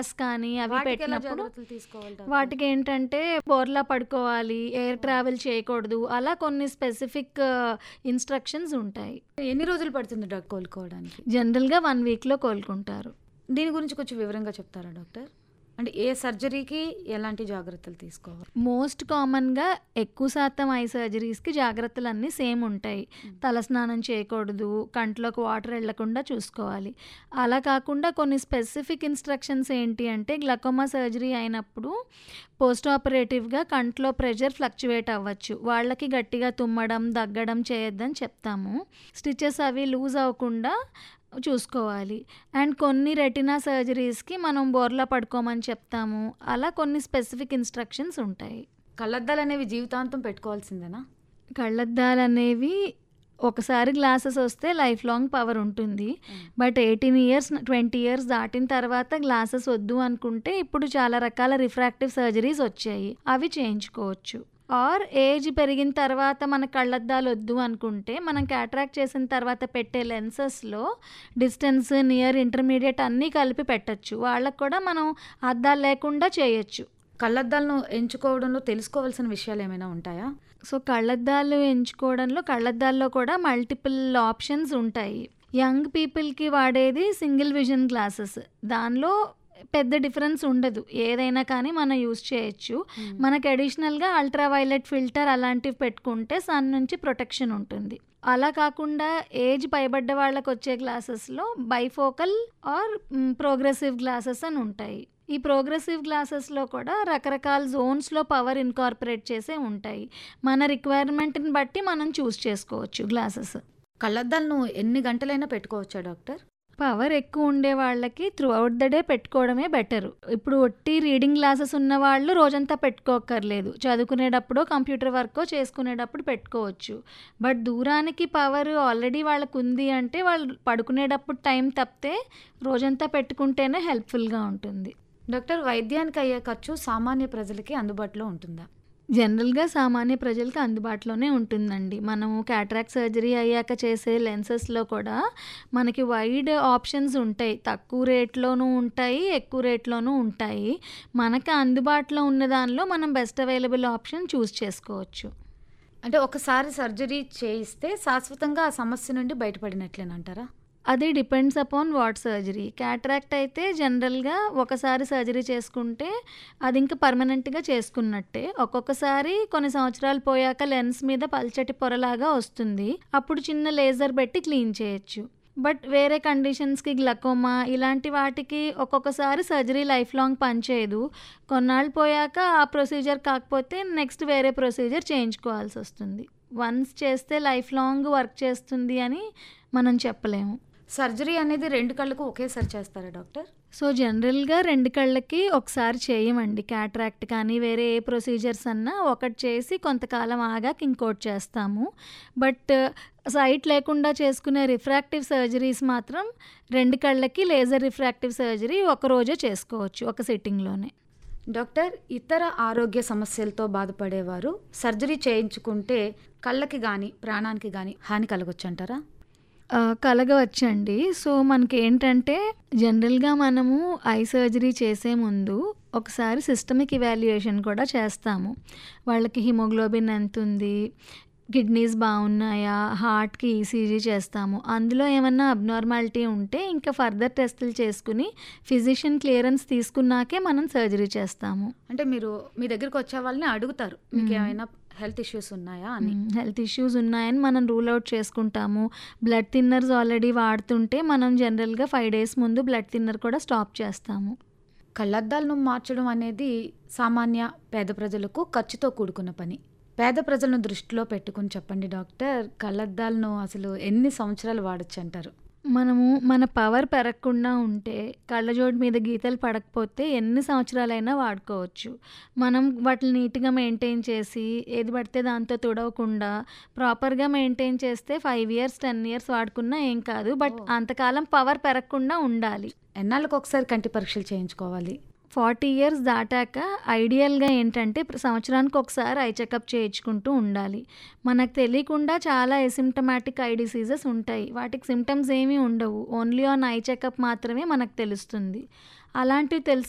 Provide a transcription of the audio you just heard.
Glass కానీ అవి వాటికి ఎలా పెట్టినప్పుడు జాగ్రత్తలు తీసుకోవాలి డాక్టర్? వాటికి ఏంటంటే బోర్లా పడుకోవాలి ఎయిర్ ట్రావెల్ చేయకూడదు అలా కొన్ని స్పెసిఫిక్ ఇన్స్ట్రక్షన్స్ ఉంటాయి ఎన్ని రోజులు పడుతుంది డాక్టర్ కోలుకోవడానికి జనరల్గా వన్ వీక్లో కోలుకుంటారు దీని గురించి కొంచెం వివరంగా చెప్తారా డాక్టర్ అంటే ఏ సర్జరీకి ఎలాంటి జాగ్రత్తలు తీసుకోవాలి మోస్ట్ కామన్గా ఎక్కువ శాతం ఐ సర్జరీస్కి జాగ్రత్తలు అన్నీ సేమ్ ఉంటాయి తలస్నానం చేయకూడదు కంట్లోకి వాటర్ వెళ్లకుండా చూసుకోవాలి అలా కాకుండా కొన్ని స్పెసిఫిక్ ఇన్స్ట్రక్షన్స్ ఏంటి అంటే గ్లకోమా సర్జరీ అయినప్పుడు పోస్ట్ ఆపరేటివ్గా కంట్లో ప్రెషర్ ఫ్లక్చువేట్ అవ్వచ్చు వాళ్ళకి గట్టిగా తుమ్మడం దగ్గడం చేయొద్దని చెప్తాము స్టిచెస్ అవి లూజ్ అవ్వకుండా చూసుకోవాలి అండ్ కొన్ని రెటినా సర్జరీస్కి మనం బోర్లా పడుకోమని చెప్తాము అలా కొన్ని స్పెసిఫిక్ ఇన్స్ట్రక్షన్స్ ఉంటాయి కళ్ళద్దాలు అనేవి జీవితాంతం పెట్టుకోవాల్సిందేనా కళ్ళద్దాలు అనేవి ఒకసారి గ్లాసెస్ వస్తే లైఫ్ లాంగ్ పవర్ ఉంటుంది but eighteen years twenty years దాటిన తర్వాత గ్లాసెస్ వద్దు అనుకుంటే ఇప్పుడు చాలా రకాల రిఫ్రాక్టివ్ సర్జరీస్ వచ్చాయి అవి చేయించుకోవచ్చు ఆర్ ఏజ్ పెరిగిన తర్వాత మన కళ్ళద్దాలు వద్దు అనుకుంటే మనం క్యాట్రాక్ట్ చేసిన తర్వాత పెట్టే లెన్సెస్లో డిస్టెన్స్ నియర్ ఇంటర్మీడియట్ అన్నీ కలిపి పెట్టచ్చు వాళ్ళకు కూడా మనం అద్దాలు లేకుండా చేయొచ్చు కళ్ళద్దాలను ఎంచుకోవడంలో తెలుసుకోవాల్సిన విషయాలు ఏమైనా ఉంటాయా సో కళ్ళద్దాలు ఎంచుకోవడంలో కళ్ళద్దాల్లో కూడా మల్టిపుల్ ఆప్షన్స్ ఉంటాయి యంగ్ పీపుల్కి వాడేది సింగిల్ విజన్ గ్లాసెస్ దానిలో పెద్ద డిఫరెన్స్ ఉండదు ఏదైనా కానీ మనం యూస్ చేయొచ్చు మనకు అడిషనల్గా అల్ట్రా వైలెట్ ఫిల్టర్ అలాంటివి పెట్టుకుంటే సన్ నుంచి ప్రొటెక్షన్ ఉంటుంది అలా కాకుండా ఏజ్ పైబడ్డ వాళ్ళకి వచ్చే గ్లాసెస్లో బైఫోకల్ ఆర్ ప్రోగ్రెసివ్ గ్లాసెస్ అని ఉంటాయి ఈ ప్రోగ్రెసివ్ గ్లాసెస్లో కూడా రకరకాల జోన్స్లో పవర్ ఇన్కార్పొరేట్ చేసే ఉంటాయి మన రిక్వైర్మెంట్ని బట్టి మనం చూస్ చేసుకోవచ్చు గ్లాసెస్ కళ్ళద్దాలను ఎన్ని గంటలైనా పెట్టుకోవచ్చా డాక్టర్ పవర్ ఎక్కువ ఉండే వాళ్ళకి త్రూ అవుట్ ద డే పెట్టుకోవడమే బెటర్ ఇప్పుడు ఒట్టి రీడింగ్ గ్లాసెస్ ఉన్న వాళ్ళు రోజంతా పెట్టుకోక్కర్లేదు చదువుకునేటప్పుడు కంప్యూటర్ వర్క్ చేసుకునేటప్పుడు పెట్టుకోవచ్చు బట్ దూరానికి పవర్ ఆల్రెడీ వాళ్ళకు ఉంది అంటే వాళ్ళు పడుకునేటప్పుడు టైం తప్పితే రోజంతా పెట్టుకుంటేనే హెల్ప్ఫుల్గా ఉంటుంది డాక్టర్ వైద్యానికి అయ్యే ఖర్చు సామాన్య ప్రజలకి అందుబాటులో ఉంటుందా జనరల్గా సామాన్య ప్రజలకు అందుబాటులోనే ఉంటుందండి మనము క్యాట్రాక్ట్ సర్జరీ అయ్యాక చేసే లెన్సెస్లో కూడా మనకి వైడ్ ఆప్షన్స్ ఉంటాయి తక్కువ రేట్లోనూ ఉంటాయి ఎక్కువ రేట్లోనూ ఉంటాయి మనకి అందుబాటులో ఉన్న దానిలో మనం బెస్ట్ అవైలబుల్ ఆప్షన్ చూస్ చేసుకోవచ్చు అంటే ఒకసారి సర్జరీ చేయిస్తే శాశ్వతంగా ఆ సమస్య నుండి బయటపడినట్లేనంటారా అది depends upon what surgery cataract అయితే జనరల్గా ఒకసారి సర్జరీ చేసుకుంటే అది ఇంకా పర్మనెంట్గా చేసుకున్నట్టే ఒక్కొక్కసారి కొన్ని సంవత్సరాలు పోయాక లెన్స్ మీద పల్చటి పొరలాగా వస్తుంది అప్పుడు చిన్న లేజర్ పెట్టి క్లీన్ చేయొచ్చు బట్ వేరే కండిషన్స్కి గ్లకోమా ఇలాంటి వాటికి ఒక్కొక్కసారి సర్జరీ లైఫ్ లాంగ్ పనిచేయదు కొన్నాళ్ళు పోయాక ఆ ప్రొసీజర్ కాకపోతే నెక్స్ట్ వేరే ప్రొసీజర్ చేయించుకోవాల్సి వస్తుంది వన్స్ చేస్తే లైఫ్ లాంగ్ వర్క్ చేస్తుంది అని మనం చెప్పలేము సర్జరీ అనేది రెండు కళ్ళకు ఒకేసారి చేస్తారా డాక్టర్ సో జనరల్గా రెండు కళ్ళకి ఒకసారి చేయమండి క్యాట్రాక్ట్ కానీ వేరే ఏ ప్రొసీజర్స్ అన్నా ఒకటి చేసి కొంతకాలం ఆగాక ఇంకోటి చేస్తాము బట్ సైట్ లేకుండా చేసుకునే రిఫ్రాక్టివ్ సర్జరీస్ మాత్రం రెండు కళ్ళకి లేజర్ రిఫ్రాక్టివ్ సర్జరీ ఒక రోజే చేసుకోవచ్చు ఒక సిట్టింగ్లోనే డాక్టర్ ఇతర ఆరోగ్య సమస్యలతో బాధపడేవారు సర్జరీ చేయించుకుంటే కళ్ళకి కానీ ప్రాణానికి కానీ హాని కలగొచ్చు అంటారా ఆ, కలగవచ్చండి సో మనకి ఏంటంటే జనరల్గా మనము ఐ సర్జరీ చేసే ముందు ఒకసారి సిస్టమిక్ ఇవాల్యుయేషన్ కూడా చేస్తాము వాళ్ళకి హిమోగ్లోబిన్ ఎంత ఉంది కిడ్నీస్ బాగున్నాయా హార్ట్కి ఈసీజీ చేస్తాము అందులో ఏమన్నా అబ్నార్మాలిటీ ఉంటే ఇంకా ఫర్దర్ టెస్టులు చేసుకుని ఫిజిషియన్ క్లియరెన్స్ తీసుకున్నాకే మనం సర్జరీ చేస్తాము అంటే మీరు మీ దగ్గరికి వచ్చే వాళ్ళని అడుగుతారు మీకు ఏమైనా హెల్త్ ఇష్యూస్ ఉన్నాయా అని హెల్త్ ఇష్యూస్ ఉన్నాయని మనం రూల్ అవుట్ చేసుకుంటాము బ్లడ్ థిన్నర్స్ ఆల్రెడీ వాడుతుంటే మనం జనరల్గా ఫైవ్ డేస్ ముందు బ్లడ్ థిన్నర్ కూడా స్టాప్ చేస్తాము కళ్ళద్దాలను మార్చడం అనేది సామాన్య పేద ప్రజలకు ఖర్చుతో కూడుకున్న పని పేద ప్రజలను దృష్టిలో పెట్టుకుని చెప్పండి డాక్టర్ కళ్ళద్దాలను అసలు ఎన్ని సంవత్సరాలు వాడచ్చు అంటారు మనము మన పవర్ పెరగకుండా ఉంటే కళ్ళజోడు మీద గీతలు పడకపోతే ఎన్ని సంవత్సరాలైనా వాడుకోవచ్చు మనం వాటిని నీట్గా మెయింటైన్ చేసి ఏది పడితే దాంతో తుడవకుండా ప్రాపర్గా మెయింటైన్ చేస్తే ఫైవ్ ఇయర్స్ టెన్ ఇయర్స్ వాడుకున్నా ఏం కాదు బట్ అంతకాలం పవర్ పెరగకుండా ఉండాలి ఎన్నాళ్ళకి ఒకసారి కంటి పరీక్షలు చేయించుకోవాలి ఫార్టీ ఇయర్స్ దాటాక ఐడియల్గా ఏంటంటే ప్ర- సంవత్సరానికి ఒకసారి ఐ చెకప్ చేయించుకుంటూ ఉండాలి మనకు తెలియకుండా చాలా ఎసిమ్టమాటిక్ ఐ డిసీజెస్ ఉంటాయి వాటికి సిమ్టమ్స్ ఏమీ ఉండవు ఓన్లీ ఆన్ ఐ చెకప్ మాత్రమే మనకు తెలుస్తుంది అలాంటివి తెలుసు